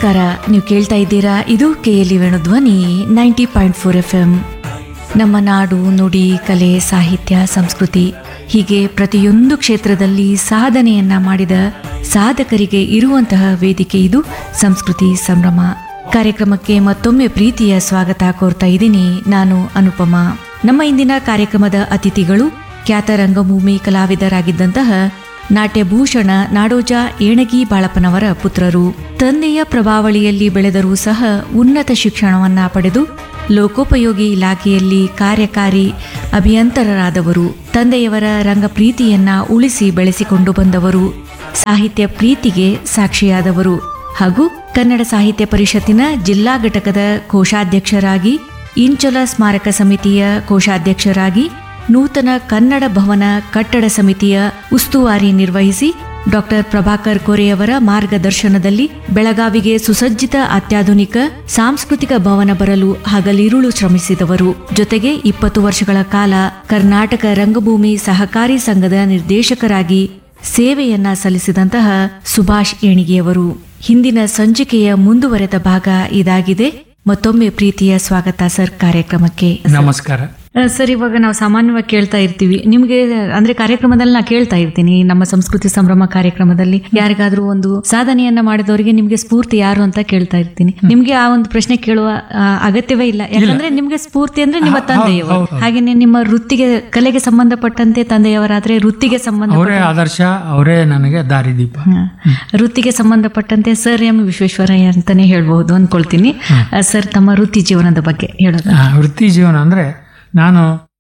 ನಮಸ್ಕಾರ ನೀವು ಕೇಳ್ತಾ ಇದ್ದೀರಾ ಇದು K L Venu Dhwani ninety point four F M ನಮ್ಮ ನಾಡು ನುಡಿ ಕಲೆ ಸಾಹಿತ್ಯ ಸಂಸ್ಕೃತಿ ಹೀಗೆ ಪ್ರತಿಯೊಂದು ಕ್ಷೇತ್ರದಲ್ಲಿ ಸಾಧನೆಯನ್ನ ಮಾಡಿದ ಸಾಧಕರಿಗೆ ಇರುವಂತಹ ವೇದಿಕೆ ಇದು ಸಂಸ್ಕೃತಿ ಸಂಭ್ರಮ ಕಾರ್ಯಕ್ರಮಕ್ಕೆ ಮತ್ತೊಮ್ಮೆ ಪ್ರೀತಿಯ ಸ್ವಾಗತ ಕೋರ್ತಾ ಇದ್ದೀನಿ ನಾನು ಅನುಪಮ ನಮ್ಮ ಇಂದಿನ ಕಾರ್ಯಕ್ರಮದ ಅತಿಥಿಗಳು ಖ್ಯಾತ ರಂಗಭೂಮಿ ಕಲಾವಿದರಾಗಿದ್ದಂತಹ ನಾಟ್ಯಭೂಷಣ ನಾಡೋಜ ಏಣಗಿ ಬಾಳಪ್ಪನವರ ಪುತ್ರರು ತಂದೆಯ ಪ್ರಭಾವಳಿಯಲ್ಲಿ ಬೆಳೆದರೂ ಸಹ ಉನ್ನತ ಶಿಕ್ಷಣವನ್ನ ಪಡೆದು ಲೋಕೋಪಯೋಗಿ ಇಲಾಖೆಯಲ್ಲಿ ಕಾರ್ಯಕಾರಿ ಅಭಿಯಂತರರಾದವರು ತಂದೆಯವರ ರಂಗ ಪ್ರೀತಿಯನ್ನ ಉಳಿಸಿ ಬೆಳೆಸಿಕೊಂಡು ಬಂದವರು ಸಾಹಿತ್ಯ ಪ್ರೀತಿಗೆ ಸಾಕ್ಷಿಯಾದವರು ಹಾಗೂ ಕನ್ನಡ ಸಾಹಿತ್ಯ ಪರಿಷತ್ತಿನ ಜಿಲ್ಲಾ ಘಟಕದ ಕೋಶಾಧ್ಯಕ್ಷರಾಗಿ ಇಂಚಲ ಸ್ಮಾರಕ ಸಮಿತಿಯ ಕೋಶಾಧ್ಯಕ್ಷರಾಗಿ ನೂತನ ಕನ್ನಡ ಭವನ ಕಟ್ಟಡ ಸಮಿತಿಯ ಉಸ್ತುವಾರಿ ನಿರ್ವಹಿಸಿ ಡಾಕ್ಟರ್ ಪ್ರಭಾಕರ್ ಕೊರೆಯವರ ಮಾರ್ಗದರ್ಶನದಲ್ಲಿ ಬೆಳಗಾವಿಗೆ ಸುಸಜ್ಜಿತ ಅತ್ಯಾಧುನಿಕ ಸಾಂಸ್ಕೃತಿಕ ಭವನ ಬರಲು ಹಗಲಿರುಳು ಶ್ರಮಿಸಿದವರು ಜೊತೆಗೆ ಇಪ್ಪತ್ತು ವರ್ಷಗಳ ಕಾಲ ಕರ್ನಾಟಕ ರಂಗಭೂಮಿ ಸಹಕಾರಿ ಸಂಘದ ನಿರ್ದೇಶಕರಾಗಿ ಸೇವೆಯನ್ನ ಸಲ್ಲಿಸಿದಂತಹ ಸುಭಾಷ್ ಏಣಿಗೆಯವರು ಹಿಂದಿನ ಸಂಚಿಕೆಯ ಮುಂದುವರೆದ ಭಾಗ ಇದಾಗಿದೆ ಮತ್ತೊಮ್ಮೆ ಪ್ರೀತಿಯ ಸ್ವಾಗತ ಸರ್ ಕಾರ್ಯಕ್ರಮಕ್ಕೆ ನಮಸ್ಕಾರ ಆ, ಸರ್ ಇವಾಗ ನಾವು ಸಾಮಾನ್ಯವಾಗಿ ಕೇಳ್ತಾ ಇರ್ತೀವಿ ನಿಮ್ಗೆ ಅಂದ್ರೆ ಕಾರ್ಯಕ್ರಮದಲ್ಲಿ ನಾ ಕೇಳ್ತಾ ಇರ್ತೀನಿ ನಮ್ಮ ಸಂಸ್ಕೃತಿ ಸಂಭ್ರಮ ಕಾರ್ಯಕ್ರಮದಲ್ಲಿ ಯಾರಿಗಾದ್ರೂ ಒಂದು ಸಾಧನೆಯನ್ನ ಮಾಡಿದವರಿಗೆ ನಿಮ್ಗೆ ಸ್ಫೂರ್ತಿ ಯಾರು ಅಂತ ಕೇಳ್ತಾ ಇರ್ತೀನಿ ನಿಮ್ಗೆ ಆ ಒಂದು ಪ್ರಶ್ನೆ ಕೇಳುವ ಆ, ಅಗತ್ಯವೇ ಇಲ್ಲ ಯಾಕಂದ್ರೆ ನಿಮ್ಗೆ ಸ್ಫೂರ್ತಿ ಅಂದ್ರೆ ನಿಮ್ಮ ತಂದೆಯವರು ಹಾಗೇನೆ ನಿಮ್ಮ ವೃತ್ತಿಗೆ ಕಲೆಗೆ ಸಂಬಂಧಪಟ್ಟಂತೆ ತಂದೆಯವರಾದ್ರೆ ವೃತ್ತಿಗೆ ಸಂಬಂಧ ಅವರೇ ಆದರ್ಶ ಅವರೇ ನನಗೆ ದಾರಿದೀಪ ಹ. ವೃತ್ತಿಗೆ ಸಂಬಂಧಪಟ್ಟಂತೆ ಸರ್ ಎಂ ವಿಶ್ವೇಶ್ವರಯ್ಯ ಅಂತಾನೆ ಹೇಳ್ಬಹುದು ಅನ್ಕೊಳ್ತೀನಿ ಆ, ಸರ್ ತಮ್ಮ ವೃತ್ತಿ ಜೀವನದ ಬಗ್ಗೆ ಹೇಳೋದು ಆ, ವೃತ್ತಿ ಜೀವನ ಅಂದ್ರೆ ನಾನು